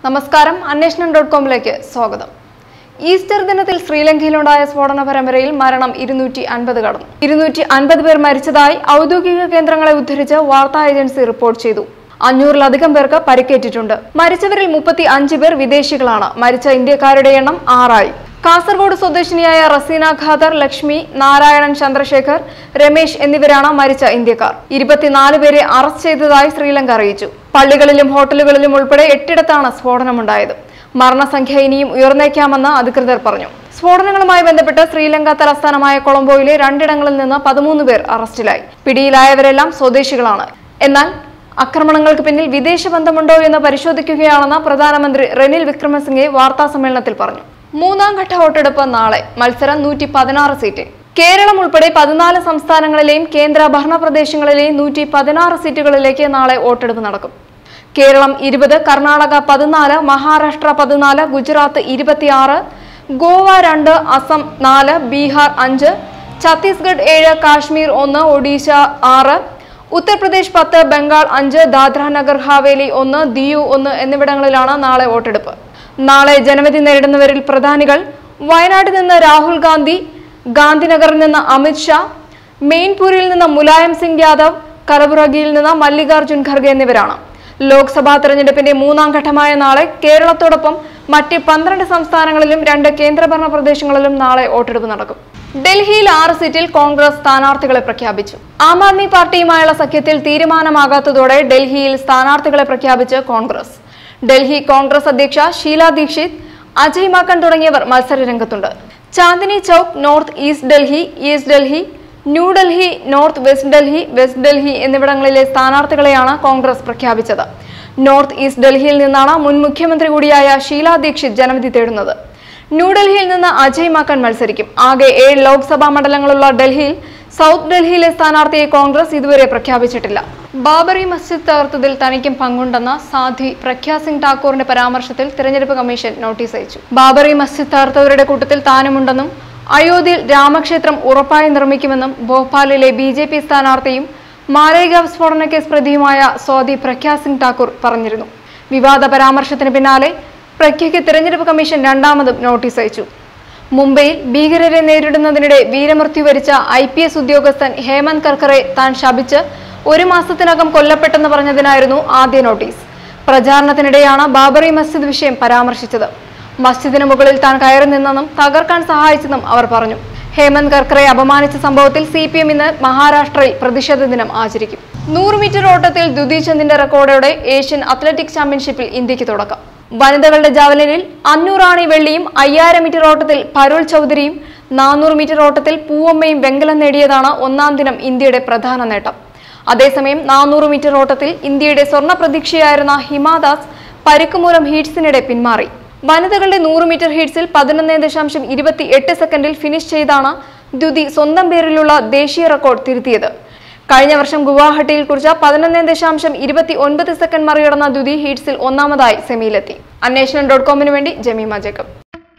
നമസ്കാരം അന്വേഷണം ഡോട്ട് കോമിലേക്ക് സ്വാഗതം ഈസ്റ്റർ ദിനത്തിൽ ശ്രീലങ്കയിലുണ്ടായ സ്ഫോടന പരമ്പരയിൽ മരണം ഇരുന്നൂറ്റി അൻപത് കടന്നു ഇരുന്നൂറ്റി അൻപത് പേർ മരിച്ചതായി ഔദ്യോഗിക കേന്ദ്രങ്ങളെ ഉദ്ധരിച്ച് വാർത്താ ഏജൻസി റിപ്പോർട്ട് ചെയ്തു അഞ്ഞൂറിലധികം പേർക്ക് പരിക്കേറ്റിട്ടുണ്ട് മരിച്ചവരിൽ മുപ്പത്തി അഞ്ച് പേർ വിദേശികളാണ് മരിച്ച ഇന്ത്യക്കാരുടെ എണ്ണം ആറായി കാസർഗോഡ് സ്വദേശിനിയായ റസീന ഖാദർ ലക്ഷ്മി നാരായണൻ ചന്ദ്രശേഖർ രമേശ് എന്നിവരാണ് മരിച്ച ഇന്ത്യക്കാർ ഇരുപത്തിനാല് പേരെ അറസ്റ്റ് ചെയ്തതായി ശ്രീലങ്ക അറിയിച്ചു പള്ളികളിലും ഹോട്ടലുകളിലും ഉൾപ്പെടെ എട്ടിടത്താണ് സ്ഫോടനമുണ്ടായത് മരണസംഖ്യ ഇനിയും ഉയർന്നേക്കാമെന്ന് അധികൃതർ പറഞ്ഞു സ്ഫോടനങ്ങളുമായി ബന്ധപ്പെട്ട് ശ്രീലങ്ക തലസ്ഥാനമായ കൊളംബോയിലെ രണ്ടിടങ്ങളിൽ നിന്ന് പതിമൂന്ന് പേർ അറസ്റ്റിലായി പിടിയിലായവരെല്ലാം സ്വദേശികളാണ് എന്നാൽ ആക്രമണങ്ങൾക്ക് പിന്നിൽ വിദേശ ബന്ധമുണ്ടോ എന്ന് പരിശോധിക്കുകയാണെന്ന് പ്രധാനമന്ത്രി റെനിൽ വിക്രമസിംഗെ വാർത്താ സമ്മേളനത്തിൽ പറഞ്ഞു മൂന്നാം ഘട്ട വോട്ടെടുപ്പ് നാളെ മത്സരം നൂറ്റി പതിനാറ് സീറ്റ് കേരളം ഉൾപ്പെടെ പതിനാല് സംസ്ഥാനങ്ങളിലെയും കേന്ദ്ര ഭരണ പ്രദേശങ്ങളിലെയും നൂറ്റി പതിനാറ് സീറ്റുകളിലേക്ക് നാളെ വോട്ടെടുപ്പ് നടക്കും കേരളം ഇരുപത് കർണാടക പതിനാല് മഹാരാഷ്ട്ര പതിനാല് ഗുജറാത്ത് ഇരുപത്തിയാറ് ഗോവ രണ്ട് അസം നാല് ബീഹാർ അഞ്ച് ഛത്തീസ്ഗഡ് ഏഴ് കാശ്മീർ ഒന്ന് ഒഡീഷ ആറ് ഉത്തർപ്രദേശ് പത്ത് ബംഗാൾ അഞ്ച് ദാദ്ര നഗർ ഹാവേലി ഒന്ന് ദിയു ഒന്ന് എന്നിവിടങ്ങളിലാണ് നാളെ വോട്ടെടുപ്പ് നാളെ ജനവിധി നേരിടുന്നവരിൽ പ്രധാനികൾ വയനാട്ടിൽ നിന്ന് രാഹുൽ ഗാന്ധി ഗാന്ധിനഗറിൽ നിന്ന് അമിത് ഷാ മെയിൻപൂരിൽ നിന്ന് മുലായം സിംഗ് യാദവ് കലബുറഗിയിൽ നിന്ന് മല്ലികാർജുൻ ഖർഗെ എന്നിവരാണ് ലോക്സഭാ തെരഞ്ഞെടുപ്പിന്റെ മൂന്നാം ഘട്ടമായ നാളെ കേരളത്തോടൊപ്പം മറ്റ് പന്ത്രണ്ട് സംസ്ഥാനങ്ങളിലും രണ്ട് കേന്ദ്രഭരണ പ്രദേശങ്ങളിലും നാളെ വോട്ടെടുപ്പ് നടക്കും ഡൽഹിയിൽ ആറ് സീറ്റിൽ കോൺഗ്രസ് സ്ഥാനാർത്ഥികളെ പ്രഖ്യാപിച്ചു ആം ആദ്മി പാർട്ടിയുമായുള്ള സഖ്യത്തിൽ തീരുമാനമാകാത്തതോടെ ഡൽഹിയിൽ സ്ഥാനാർത്ഥികളെ പ്രഖ്യാപിച്ച് കോൺഗ്രസ് ഡൽഹി കോൺഗ്രസ് അധ്യക്ഷ ഷീല ദീക്ഷിത് അജയ് മാക്കൻ തുടങ്ങിയവർ മത്സര രംഗത്തുണ്ട് Chandni Chowk north east Delhi east Delhi New Delhi north west Delhi west Delhi എന്നിവിടങ്ങളിലെ സ്ഥാനാർത്ഥികളെയാണ് കോൺഗ്രസ് പ്രഖ്യാപിച്ചത് നോർത്ത് ഈസ്റ്റ് ഡൽഹിയിൽ നിന്നാണ് മുൻ മുഖ്യമന്ത്രി കൂടിയായ ഷീല ദീക്ഷിത് ജനവിധി തേടുന്നത് ന്യൂഡൽഹിയിൽ നിന്ന് അജയ് മാക്കൻ മത്സരിക്കും ആകെ ഏഴ് ലോക്സഭാ മണ്ഡലങ്ങളുള്ള ഡൽഹിയിൽ സൗത്ത് ഡൽഹിയിലെ സ്ഥാനാർത്ഥിയെ കോൺഗ്രസ് ഇതുവരെ പ്രഖ്യാപിച്ചിട്ടില്ല ബാബറി മസ്ജിദ് തകർത്തതിൽ തനിക്കും പങ്കുണ്ടെന്ന സാധ്വി പ്രഖ്യാ സിംഗ് ഠാക്കൂറിന്റെ പരാമർശത്തിൽ തിരഞ്ഞെടുപ്പ് കമ്മീഷൻ നോട്ടീസ് അയച്ചു ബാബറി മസ്ജിദ് തകർത്തവരുടെ കൂട്ടത്തിൽ താനുമുണ്ടെന്നും അയോധ്യയിൽ രാമക്ഷേത്രം ഉറപ്പായി നിർമ്മിക്കുമെന്നും ഭോപ്പാലിലെ ബി ജെ പി സ്ഥാനാർത്ഥിയും മാലേഗാവ് സ്ഫോടന കേസ് പ്രതിയുമായ സ്വാതി പ്രഖ്യാ സിംഗ് ഠാക്കൂർ പറഞ്ഞിരുന്നു വിവാദ പരാമർശത്തിന് പിന്നാലെ പ്രഖ്യയ്ക്ക് തിരഞ്ഞെടുപ്പ് കമ്മീഷൻ രണ്ടാമതും നോട്ടീസ് അയച്ചു മുംബൈയിൽ ഭീകരരെ നേരിടുന്നതിനിടെ വീരമൃത്യു വരിച്ച ഐ പി എസ് ഉദ്യോഗസ്ഥൻ ഹേമന്ത് കർക്കറെ താൻ ശപിച്ച് ഒരു മാസത്തിനകം കൊല്ലപ്പെട്ടെന്ന് പറഞ്ഞതിനായിരുന്നു ആദ്യ നോട്ടീസ് പ്രചാരണത്തിനിടെയാണ് ബാബറി മസ്ജിദ് വിഷയം പരാമർശിച്ചത് മസ്ജിദിന് മുകളിൽ താൻ കയറി നിന്നെന്നും തകർക്കാൻ സഹായിച്ചെന്നും അവർ പറഞ്ഞു ഹേമന്ത് കർക്കറെ അപമാനിച്ച സംഭവത്തിൽ സി പി എം ഇന്ന് മഹാരാഷ്ട്രയിൽ പ്രതിഷേധ ദിനം ആചരിക്കും നൂറ് മീറ്റർ ഓട്ടത്തിൽ ദ്യുതി ചന്ദിന്റെ റെക്കോർഡോടെ ഏഷ്യൻ അത്ലറ്റിക് ചാമ്പ്യൻഷിപ്പിൽ ഇന്ത്യക്ക് തുടക്കം വനിതകളുടെ ജാവലിനിൽ അഞ്ഞൂറാണി വെള്ളിയും അയ്യായിരം മീറ്റർ ഓട്ടത്തിൽ പരുൾ ചൗധരിയും നാനൂറ് മീറ്റർ ഓട്ടത്തിൽ പൂവമ്മയും വെങ്കലം നേടിയതാണ് ഒന്നാം ദിനം ഇന്ത്യയുടെ പ്രധാന നേട്ടം അതേസമയം നാനൂറ് മീറ്റർ ഓട്ടത്തിൽ ഇന്ത്യയുടെ സ്വർണ്ണ പ്രതീക്ഷയായിരുന്ന ഹിമാദാസ് പരിക്ക് മൂലം ഹീറ്റ്സിനിടെ പിന്മാറി വനിതകളുടെ നൂറ് മീറ്റർ ഹീറ്റ്സിൽ പതിനൊന്ന് ദശാംശം ഇരുപത്തി എട്ട് സെക്കൻഡിൽ ഫിനിഷ് ചെയ്താണ് ദ്യുതി സ്വന്തം പേരിലുള്ള ദേശീയ റെക്കോർഡ് തിരുത്തിയത് കഴിഞ്ഞ വർഷം ഗുവാഹട്ടിയിൽ കുറിച്ച പതിനൊന്ന് ദശാംശം ഇരുപത്തി ഒൻപത് സെക്കൻഡ് മറികടന്ന ദ്യുതി ഹീറ്റ്സിൽ ഒന്നാമതായി സെമിയിലെത്തി അന്വേഷണം ഡോട്ട് കോമിന് വേണ്ടി Jemima Jacob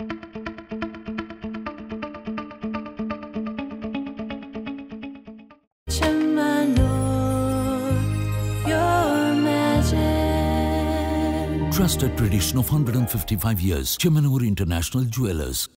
your magic. Trusted tradition of 155 years. Chemanur International Jewelers.